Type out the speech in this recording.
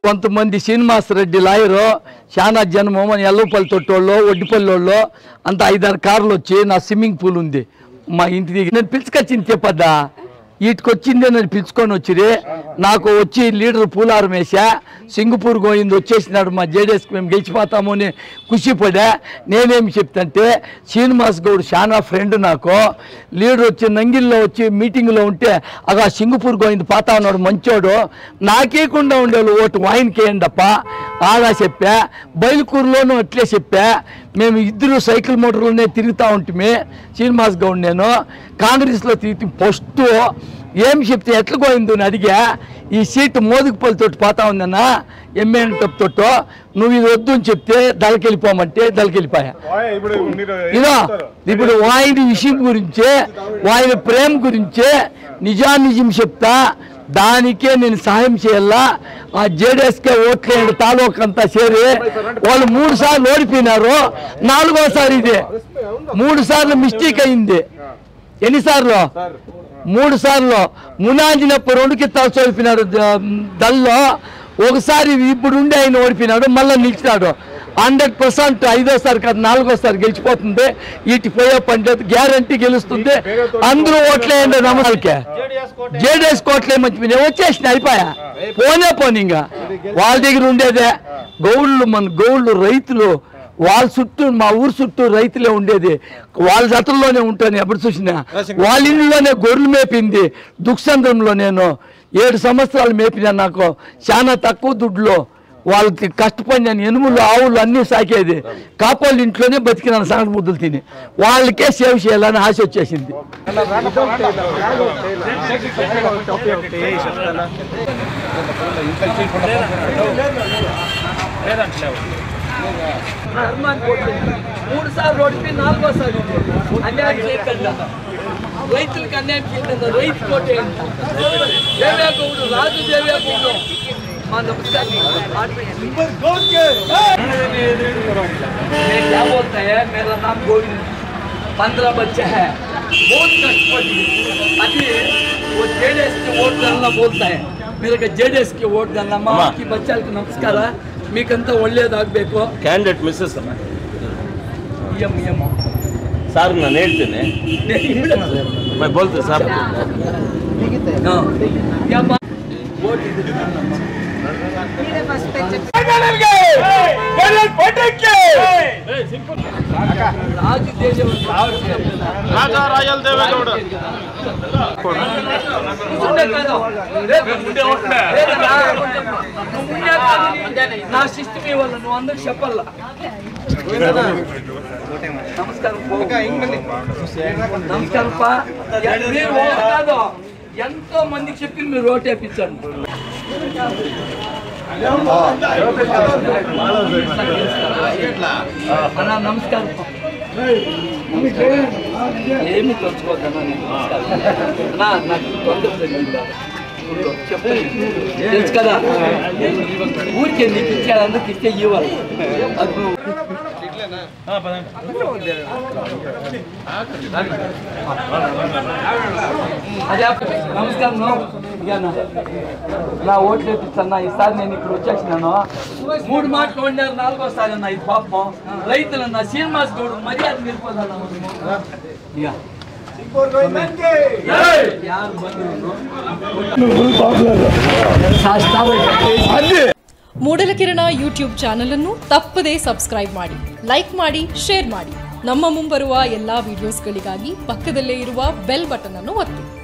కొంతమంది శ్రీనివాస్ రెడ్డి లాయరు చాలా జనము మన ఎల్లపల్లి తొట్టోళ్ళు ఒడ్డిపల్లి అంత ఐదారు కార్లు వచ్చి నా స్విమ్మింగ్ పూల్ ఉంది మా ఇంటి దగ్గర నేను పిలుచుకొచ్చింది చెప్పద్దా వీటికి వచ్చిందే నేను పిలుచుకొని వచ్చిరి నాకు వచ్చి లీడర్ పూలారం వేసా సింగపూర్ గోయింది వచ్చేసినాడు మా జేడీఎస్కి మేము గెలిచిపోతాము అని ఖుషిపడా నేనేమి చెప్తాంటే శ్రీనివాస్ గౌడ్ చాలా ఫ్రెండ్ నాకు లీడర్ వచ్చి నంగిల్లో వచ్చి మీటింగ్లో ఉంటే అగా సింగపూర్ గోయింది పోతా ఉన్నాడు మంచోడు నాకేకుండా ఉండేవాళ్ళు ఓటు ఆయనకి వేయండప్ప ఆగా చెప్పా బయలుకూరులోనూ అట్లే చెప్పా మేము ఇద్దరు సైకిల్ మోటార్లోనే తిరుగుతూ ఉంటుమే శ్రీనివాస్ గౌడ్ నేను కాంగ్రెస్లో తిరిగి ఫస్ట్ ఏం చెప్తే ఎట్లా పోయింది అని అడిగా ఈ సీటు మోదుగుపల్లి తోటి పోతా ఉందన్న ఎంఏఎన్ తోటో నువ్వు ఇది వద్దు అని చెప్తే దళకెళ్ళిపోమంటే దళకెళ్ళిపోయా ఇప్పుడు మీరు ఇదో ఇప్పుడు వాయిని విషయం గురించే వాయిన ప్రేమ గురించే నిజానిజం చెప్తా దానికే నేను సహాయం చేయాలా ఆ జేడీఎస్కే ఓట్లేండి తాలూకంతా చేరి వాళ్ళు మూడు సార్లు ఓడిపోయినారు నాలుగోసారి ఇది మూడు సార్లు మిస్టేక్ అయింది ఎన్నిసార్లు మూడు సార్లు మునాంజినప్పుడు రెండు కిత్తాలు ఓడిపోయినాడు ద- దల్లో ఒకసారి ఇప్పుడు ఉండి ఆయన ఓడిపోయినాడు మళ్ళీ నిలిచినాడు హండ్రెడ్ పర్సెంట్ ఐదోసారి కాదు నాలుగోసారి గెలిచిపోతుంది ఇటు పోయే పంచాయతీ గ్యారంటీ గెలుస్తుంది అందరూ ఓట్లేయండి నమ్మకాలకే జేడీఎస్ కోట్లే మంచి నేను వచ్చేసిన అయిపోయా పోనే పోనీ ఇంకా వాళ్ళ దగ్గర ఉండేదే గౌళ్ళు మన గౌళ్ళు రైతులు వాళ్ళ చుట్టూ మా ఊరు చుట్టూ రైతులే ఉండేది వాళ్ళ జతల్లోనే ఉంటాను ఎప్పుడు చూసినా వాళ్ళ ఇంట్లోనే గొర్రెలు మేపింది దుక్సంద్రంలో నేను ఏడు సంవత్సరాలు మేపినా నాకు చాలా తక్కువ దుడ్లో వాళ్ళకి కష్టపడి నేను ఎనుములు ఆవులు అన్నీ సాకేది కాపోళ్ళ ఇంట్లోనే బతికినాను సంగటి ముద్దులు తిని వాళ్ళకే సేవ్ చేయాలని ఆశ వచ్చేసింది మూడు సార్లు ఓడిపోయి నాలుగోసారి అన్యాయం చేయకుండా రైతులకు అన్యాయం చేయకుండా రైతు కోటే దేవ్యాగౌడు రాజు దేవ్యాగౌడు మా నమస్కారం मैं क्या बोलता है मेरा नाम गोविंद पंद्रह बच्चे हैं बहुत कष्टपति अभी वो जेडीएस के वोट डालना बोलता है मेरे को जेडीएस के वोट डालना మా की బచ్చాలకి నమస్కార మీకంతా ఒಳ್ಳೇದಾಗಬೇಕು ಕ್ಯಾಂಡಿಡೇಟ್ ಮಿಸ್ಸಸ್ ಅಮ್ಮ ఇయ్యం ఇయ్యమ్మ ಸಾರ್ ನಾನು ಹೇಳ್ತೀನಿ मैं बोलते सर ಯಮ್ಮ ಓಟ್ ಇದೆ ರಾಜು రాజా రాయల్ దేవేగౌడ నా సిస్టమ్ ఇవ్వాలి నువ్వు అందరికి చెప్పాలా నమస్కారం పో. నమస్కారం పా మీరు ఓటు కాదు ఎంతో మందికి చెప్పి మీరు ఓటు వేయించండి అన్నా నమస్కారం పా. ఏమి తలుచుకోవద్దన్నా నేను నమస్కారం అన్నా నాకు తొందర తెలియదు చెప్తాను తెలుసు కదా ఊరికే నీకు ఇచ్చాడు అందుకు ఇస్తే ఇవ్వాలి అది నువ్వు అదే నమస్కారం ఇక నా- నా ఓట్లు వేపిస్తాను ఈసారి నేను ఇక్కడ వచ్చేసినాను మూడు మాటలు వండారు నాలుగోసారి అన్న ఇది పాపం రైతులన్న శ్రీనివాస్ గౌడ్ మర్యాద నిలిపోదన్నా ఇక ಯಾರು ಬಂದ್ರು ಮೂಡಲ ಕಿರಣ ಯೂಟ್ಯೂಬ್ ಚಾನಲ್ ಅನ್ನು ತಪ್ಪದೇ ಸಬ್ಸ್ಕ್ರೈಬ್ ಮಾಡಿ ಲೈಕ್ ಮಾಡಿ ಶೇರ್ ಮಾಡಿ ನಮ್ಮ ಮುಂಬರುವ ಎಲ್ಲಾ ವಿಡಿಯೋಸ್ಗಳಿಗಾಗಿ ಪಕ್ಕದಲ್ಲೇ ಇರುವ ಬೆಲ್ ಬಟನ್ ಅನ್ನು ಒತ್ತಿ